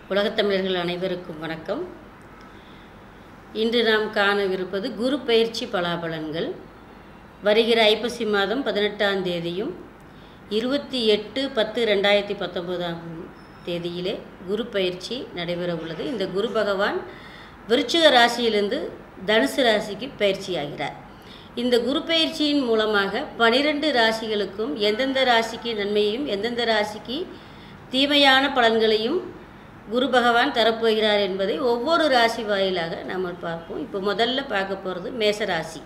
உலகத்தமிழர்கள் அனைவருக்கும் வணக்கம் இன்று நாம் காணவிருப்பது குரு பயிற்சி பலாபலன்கள் வருகிற ஐப்பசி மாதம் பதினெட்டாம் தேதியும் இருபத்தி எட்டு பத்து ரெண்டாயிரத்தி பத்தொம்போதாம் தேதியிலே குரு பயிற்சி நடைபெற உள்ளது இந்த குரு பகவான் விருச்சிக ராசியிலிருந்து தனுசு ராசிக்கு பயிற்சி ஆகிறார் இந்த குரு பயிற்சியின் மூலமாக பனிரெண்டு ராசிகளுக்கும் எந்தெந்த ராசிக்கு நன்மையையும் எந்தெந்த ராசிக்கு தீமையான பலன்களையும் குரு பகவான் தரப்போகிறார் என்பதை ஒவ்வொரு ராசி வாயிலாக நம்ம பார்ப்போம் இப்போ முதல்ல பார்க்க போகிறது மேசராசி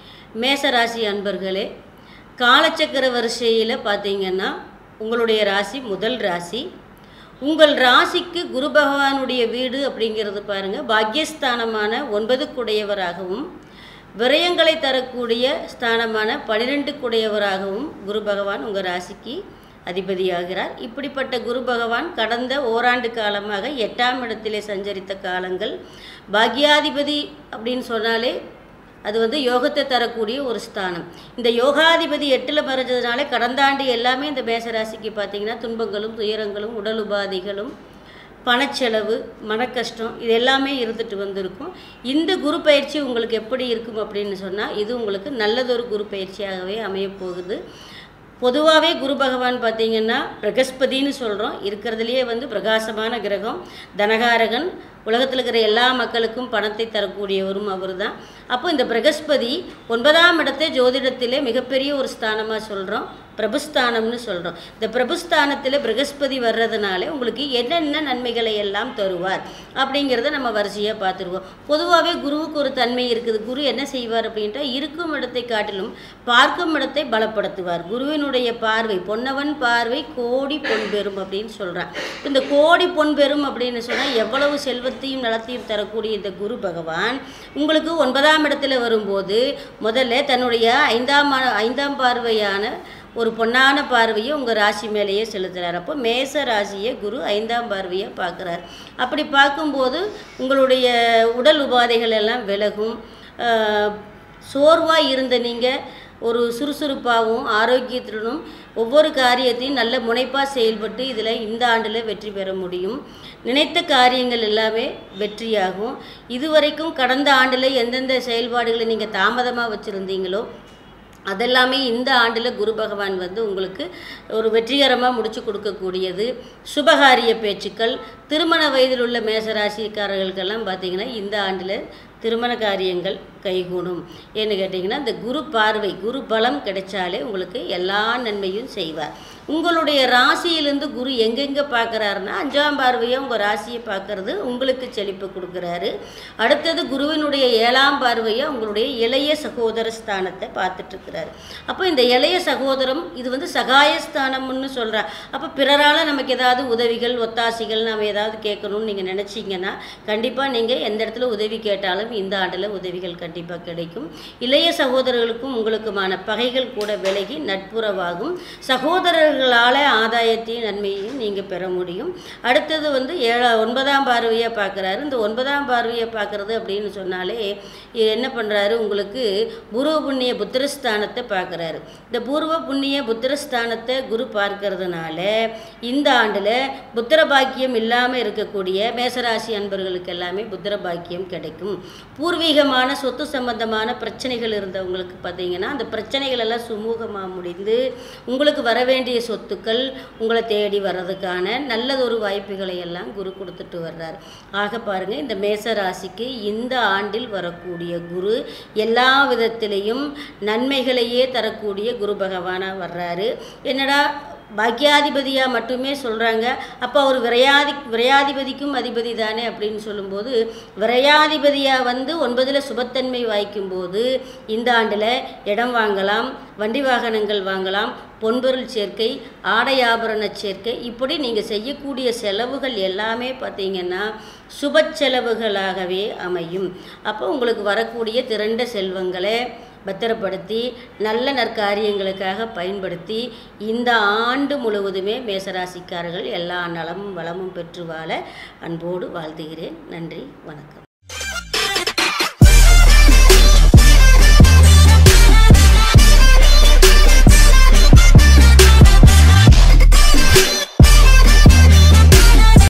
மேசராசி அன்பர்களே காலச்சக்கர வரிசையில் பார்த்தீங்கன்னா உங்களுடைய ராசி முதல் ராசி உங்கள் ராசிக்கு குரு பகவானுடைய வீடு அப்படிங்கிறது பாருங்கள் பாக்யஸ்தானமான ஒன்பதுக்குடையவராகவும் விரயங்களை தரக்கூடிய ஸ்தானமான பனிரெண்டுக்குடையவராகவும் குரு பகவான் உங்கள் ராசிக்கு அதிபதியாகிறார் இப்படிப்பட்ட குரு பகவான் கடந்த ஓராண்டு காலமாக எட்டாம் இடத்திலே சஞ்சரித்த காலங்கள் பாக்யாதிபதி அப்படின்னு சொன்னாலே அது வந்து யோகத்தை தரக்கூடிய ஒரு ஸ்தானம் இந்த யோகாதிபதி எட்டில் மறைஞ்சதுனால கடந்த ஆண்டு எல்லாமே இந்த மேசராசிக்கு பார்த்திங்கன்னா துன்பங்களும் துயரங்களும் உடல் உபாதைகளும் பணச்செலவு மனக்கஷ்டம் இது எல்லாமே இருந்துட்டு வந்திருக்கும் இந்த குரு பயிற்சி உங்களுக்கு எப்படி இருக்கும் அப்படின்னு சொன்னால் இது உங்களுக்கு நல்லதொரு குரு பயிற்சியாகவே அமையப் போகுது பொதுவாகவே குரு பகவான் பார்த்திங்கன்னா பிரகஸ்பதின்னு சொல்கிறோம் இருக்கிறதுலையே வந்து பிரகாசமான கிரகம் தனகாரகன் உலகத்தில் இருக்கிற எல்லா மக்களுக்கும் பணத்தை தரக்கூடியவரும் அவர் தான் அப்போ இந்த பிரகஸ்பதி ஒன்பதாம் இடத்தை ஜோதிடத்திலே மிகப்பெரிய ஒரு ஸ்தானமாக சொல்கிறோம் பிரபுஸ்தானம்னு சொல்கிறோம் இந்த பிரபுஸ்தானத்தில் பிரகஸ்பதி வர்றதுனால உங்களுக்கு என்னென்ன நன்மைகளை எல்லாம் தருவார் அப்படிங்கிறத நம்ம வரிசையாக பார்த்துருவோம் பொதுவாகவே குருவுக்கு ஒரு தன்மை இருக்குது குரு என்ன செய்வார் அப்படின்ட்டா இருக்கும் இடத்தை காட்டிலும் பார்க்கும் இடத்தை பலப்படுத்துவார் குருவினுடைய பார்வை பொன்னவன் பார்வை கோடி பொன் பெறும் அப்படின்னு சொல்கிறான் இந்த கோடி பொன் பெறும் அப்படின்னு சொன்னால் எவ்வளவு செல்வத்தையும் நலத்தையும் தரக்கூடிய இந்த குரு பகவான் உங்களுக்கு ஒன்பதாம் இடத்துல வரும்போது முதல்ல தன்னுடைய ஐந்தாம் ஐந்தாம் பார்வையான ஒரு பொன்னான பார்வையை உங்கள் ராசி மேலேயே செலுத்துகிறார் அப்போ மேச ராசியை குரு ஐந்தாம் பார்வையை பார்க்குறார் அப்படி பார்க்கும்போது உங்களுடைய உடல் உபாதைகள் எல்லாம் விலகும் சோர்வாக இருந்த நீங்கள் ஒரு சுறுசுறுப்பாகவும் ஆரோக்கியத்துடனும் ஒவ்வொரு காரியத்தையும் நல்ல முனைப்பாக செயல்பட்டு இதில் இந்த ஆண்டில் வெற்றி பெற முடியும் நினைத்த காரியங்கள் எல்லாமே வெற்றியாகும் இதுவரைக்கும் கடந்த ஆண்டில் எந்தெந்த செயல்பாடுகளை நீங்கள் தாமதமாக வச்சுருந்தீங்களோ அதெல்லாமே இந்த ஆண்டில் குரு பகவான் வந்து உங்களுக்கு ஒரு வெற்றிகரமாக முடிச்சு கொடுக்கக்கூடியது சுபகாரிய பேச்சுக்கள் திருமண வயதில் உள்ள மேசராசிக்காரர்களுக்கெல்லாம் பார்த்திங்கன்னா இந்த ஆண்டில் திருமண காரியங்கள் கைகூடும் ஏன்னு கேட்டிங்கன்னா இந்த குரு பார்வை குரு பலம் கிடைச்சாலே உங்களுக்கு எல்லா நன்மையும் செய்வார் உங்களுடைய ராசியிலேருந்து குரு எங்கெங்கே பார்க்குறாருன்னா அஞ்சாம் பார்வையை உங்கள் ராசியை பார்க்குறது உங்களுக்கு செழிப்பு கொடுக்குறாரு அடுத்தது குருவினுடைய ஏழாம் பார்வையை உங்களுடைய இளைய சகோதர ஸ்தானத்தை பார்த்துட்ருக்கிறாரு அப்போ இந்த இளைய சகோதரம் இது வந்து சகாயஸ்தானம்னு சொல்கிறார் அப்போ பிறரால் நமக்கு ஏதாவது உதவிகள் ஒத்தாசிகள் நாம் ஏதாவது கேட்கணும்னு நீங்கள் நினச்சிங்கன்னா கண்டிப்பாக நீங்கள் எந்த இடத்துல உதவி கேட்டாலும் இந்த ஆண்டில் உதவிகள் கண்டிப்பாக கிடைக்கும் இளைய சகோதரர்களுக்கும் உங்களுக்குமான பகைகள் கூட விலகி நட்புறவாகும் சகோதரர்களால் ஆதாயத்தையும் நன்மையையும் நீங்கள் பெற முடியும் அடுத்தது வந்து ஏழா ஒன்பதாம் பார்வையை பார்க்குறாரு இந்த ஒன்பதாம் பார்வையை பார்க்குறது அப்படின்னு சொன்னாலே என்ன பண்ணுறாரு உங்களுக்கு பூர்வ புண்ணிய புத்திரஸ்தானத்தை பார்க்குறாரு இந்த பூர்வ புண்ணிய புத்திரஸ்தானத்தை குரு பார்க்கறதுனால இந்த ஆண்டில் புத்திர பாக்கியம் இல்லாமல் இருக்கக்கூடிய மேசராசி அன்பர்களுக்கு எல்லாமே புத்திர பாக்கியம் கிடைக்கும் பூர்வீகமான சொத்து சம்பந்தமான பிரச்சனைகள் இருந்தவங்களுக்கு பார்த்தீங்கன்னா அந்த பிரச்சனைகள் எல்லாம் சுமூகமாக முடிந்து உங்களுக்கு வர வேண்டிய சொத்துக்கள் உங்களை தேடி வர்றதுக்கான நல்லதொரு வாய்ப்புகளை எல்லாம் குரு கொடுத்துட்டு வர்றார் ஆக பாருங்கள் இந்த மேச ராசிக்கு இந்த ஆண்டில் வரக்கூடிய குரு எல்லா விதத்திலையும் நன்மைகளையே தரக்கூடிய குரு பகவானாக வர்றாரு என்னடா பாக்கியாதிபதியாக மட்டுமே சொல்கிறாங்க அப்போ அவர் விரையாதி விரையாதிபதிக்கும் அதிபதி தானே அப்படின்னு சொல்லும்போது விரையாதிபதியாக வந்து ஒன்பதில் சுபத்தன்மை வாய்க்கும்போது இந்த ஆண்டில் இடம் வாங்கலாம் வண்டி வாகனங்கள் வாங்கலாம் பொன்பொருள் சேர்க்கை ஆடை ஆபரண சேர்க்கை இப்படி நீங்கள் செய்யக்கூடிய செலவுகள் எல்லாமே பார்த்தீங்கன்னா சுப செலவுகளாகவே அமையும் அப்போ உங்களுக்கு வரக்கூடிய திரண்ட செல்வங்களை பத்திரப்படுத்தி நல்ல நற்காரியங்களுக்காக பயன்படுத்தி இந்த ஆண்டு முழுவதுமே மேசராசிக்காரர்கள் எல்லா நலமும் வளமும் பெற்று வாழ அன்போடு வாழ்த்துகிறேன் நன்றி வணக்கம்